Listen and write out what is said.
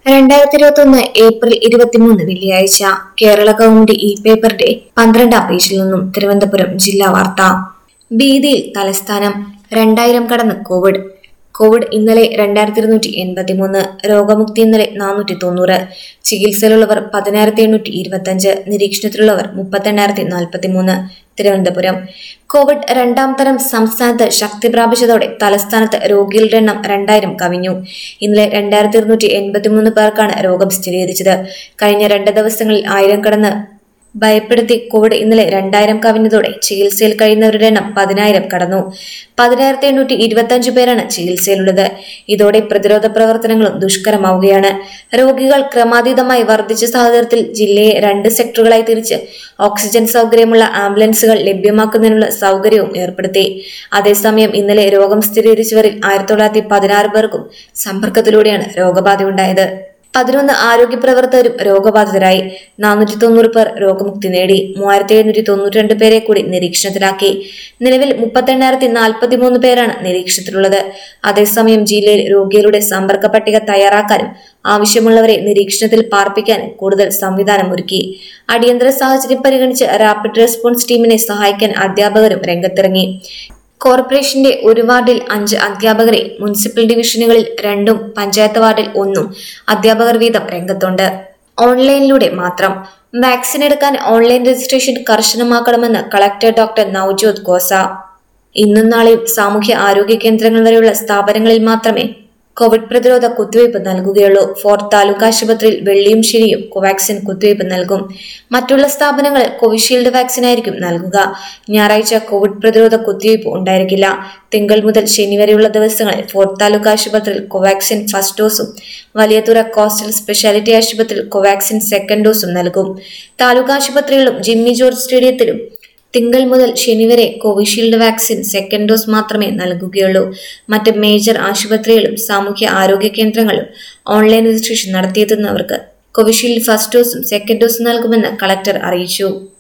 രണ്ടായിരത്തി ഇരുപത്തി ഒന്ന് ഏപ്രിൽ ഇരുപത്തിമൂന്ന് വെള്ളിയാഴ്ച കേരള ഗവൺമെന്റ് ഇ പേപ്പറിന്റെ പന്ത്രണ്ടാം പേജിൽ നിന്നും തിരുവനന്തപുരം ജില്ലാ വാർത്ത ഭീതിയിൽ തലസ്ഥാനം രണ്ടായിരം കടന്ന് കോവിഡ് കോവിഡ് ഇന്നലെ രണ്ടായിരത്തി ഇരുന്നൂറ്റി എൺപത്തി മൂന്ന് രോഗമുക്തി ഇന്നലെ നാനൂറ്റി തൊണ്ണൂറ് ചികിത്സയിലുള്ളവർ പതിനായിരത്തി എണ്ണൂറ്റി ഇരുപത്തഞ്ച് നിരീക്ഷണത്തിലുള്ളവർ മുപ്പത്തെണ്ണായിരത്തി നാൽപ്പത്തി മൂന്ന് തിരുവനന്തപുരം കോവിഡ് രണ്ടാം തരം സംസ്ഥാനത്ത് ശക്തി പ്രാപിച്ചതോടെ തലസ്ഥാനത്ത് രോഗികളുടെ എണ്ണം രണ്ടായിരം കവിഞ്ഞു ഇന്നലെ രണ്ടായിരത്തി ഇരുന്നൂറ്റി എൺപത്തി മൂന്ന് പേർക്കാണ് രോഗം സ്ഥിരീകരിച്ചത് കഴിഞ്ഞ രണ്ട് ദിവസങ്ങളിൽ ആയിരം കടന്ന് ഭയപ്പെടുത്തി കോവിഡ് ഇന്നലെ രണ്ടായിരം കവിഞ്ഞതോടെ ചികിത്സയിൽ കഴിയുന്നവരുടെ എണ്ണം പതിനായിരം കടന്നു പതിനായിരത്തി എണ്ണൂറ്റി ഇരുപത്തി പേരാണ് ചികിത്സയിലുള്ളത് ഇതോടെ പ്രതിരോധ പ്രവർത്തനങ്ങളും ദുഷ്കരമാവുകയാണ് രോഗികൾ ക്രമാതീതമായി വർദ്ധിച്ച സാഹചര്യത്തിൽ ജില്ലയെ രണ്ട് സെക്ടറുകളായി തിരിച്ച് ഓക്സിജൻ സൗകര്യമുള്ള ആംബുലൻസുകൾ ലഭ്യമാക്കുന്നതിനുള്ള സൗകര്യവും ഏർപ്പെടുത്തി അതേസമയം ഇന്നലെ രോഗം സ്ഥിരീകരിച്ചവരിൽ ആയിരത്തി തൊള്ളായിരത്തി പതിനാറ് പേർക്കും സമ്പർക്കത്തിലൂടെയാണ് രോഗബാധയുണ്ടായത് പതിനൊന്ന് ആരോഗ്യ പ്രവർത്തകരും രോഗബാധിതരായി നാനൂറ്റി തൊണ്ണൂറ് പേർ രോഗമുക്തി നേടി മൂവായിരത്തി എഴുന്നൂറ്റി തൊണ്ണൂറ്റി രണ്ട് പേരെ കൂടി നിരീക്ഷണത്തിലാക്കി നിലവിൽ മുപ്പത്തെണ്ണായിരത്തി നാൽപ്പത്തി മൂന്ന് പേരാണ് നിരീക്ഷണത്തിലുള്ളത് അതേസമയം ജില്ലയിൽ രോഗികളുടെ സമ്പർക്ക പട്ടിക തയ്യാറാക്കാനും ആവശ്യമുള്ളവരെ നിരീക്ഷണത്തിൽ പാർപ്പിക്കാനും കൂടുതൽ സംവിധാനം ഒരുക്കി അടിയന്തര സാഹചര്യം പരിഗണിച്ച് റാപ്പിഡ് റെസ്പോൺസ് ടീമിനെ സഹായിക്കാൻ അധ്യാപകരും രംഗത്തിറങ്ങി കോർപ്പറേഷന്റെ ഒരു വാർഡിൽ അഞ്ച് അധ്യാപകരെ മുനിസിപ്പൽ ഡിവിഷനുകളിൽ രണ്ടും പഞ്ചായത്ത് വാർഡിൽ ഒന്നും അധ്യാപകർ വീതം രംഗത്തുണ്ട് ഓൺലൈനിലൂടെ മാത്രം വാക്സിൻ എടുക്കാൻ ഓൺലൈൻ രജിസ്ട്രേഷൻ കർശനമാക്കണമെന്ന് കളക്ടർ ഡോക്ടർ നവ്ജോത് ഖോസ ഇന്നും നാളെയും സാമൂഹ്യ ആരോഗ്യ കേന്ദ്രങ്ങൾ വരെയുള്ള സ്ഥാപനങ്ങളിൽ മാത്രമേ കോവിഡ് പ്രതിരോധ കുത്തിവയ്പ് നൽകുകയുള്ളൂ ഫോർത്ത് താലൂക്ക് ആശുപത്രിയിൽ വെള്ളിയും ശനിയും കോവാക്സിൻ കുത്തിവയ്പ് നൽകും മറ്റുള്ള സ്ഥാപനങ്ങളിൽ കോവിഷീൽഡ് വാക്സിൻ ആയിരിക്കും നൽകുക ഞായറാഴ്ച കോവിഡ് പ്രതിരോധ കുത്തിവയ്പ് ഉണ്ടായിരിക്കില്ല തിങ്കൾ മുതൽ ശനി വരെയുള്ള ദിവസങ്ങളിൽ ഫോർത്ത് താലൂക്ക് ആശുപത്രിയിൽ കോവാക്സിൻ ഫസ്റ്റ് ഡോസും വലിയതുറ കോസ്റ്റൽ സ്പെഷ്യാലിറ്റി ആശുപത്രിയിൽ കോവാക്സിൻ സെക്കൻഡ് ഡോസും നൽകും താലൂക്ക് ആശുപത്രികളിലും ജിമ്മി ജോർജ് സ്റ്റേഡിയത്തിലും തിങ്കൾ മുതൽ ശനി വരെ കോവിഷീൽഡ് വാക്സിൻ സെക്കൻഡ് ഡോസ് മാത്രമേ നൽകുകയുള്ളൂ മറ്റ് മേജർ ആശുപത്രികളും സാമൂഹ്യ ആരോഗ്യ കേന്ദ്രങ്ങളിലും ഓൺലൈൻ രജിസ്ട്രേഷൻ നടത്തിയെത്തുന്നവർക്ക് കോവിഷീൽഡ് ഫസ്റ്റ് ഡോസും സെക്കൻഡ് ഡോസും നൽകുമെന്ന് കളക്ടർ അറിയിച്ചു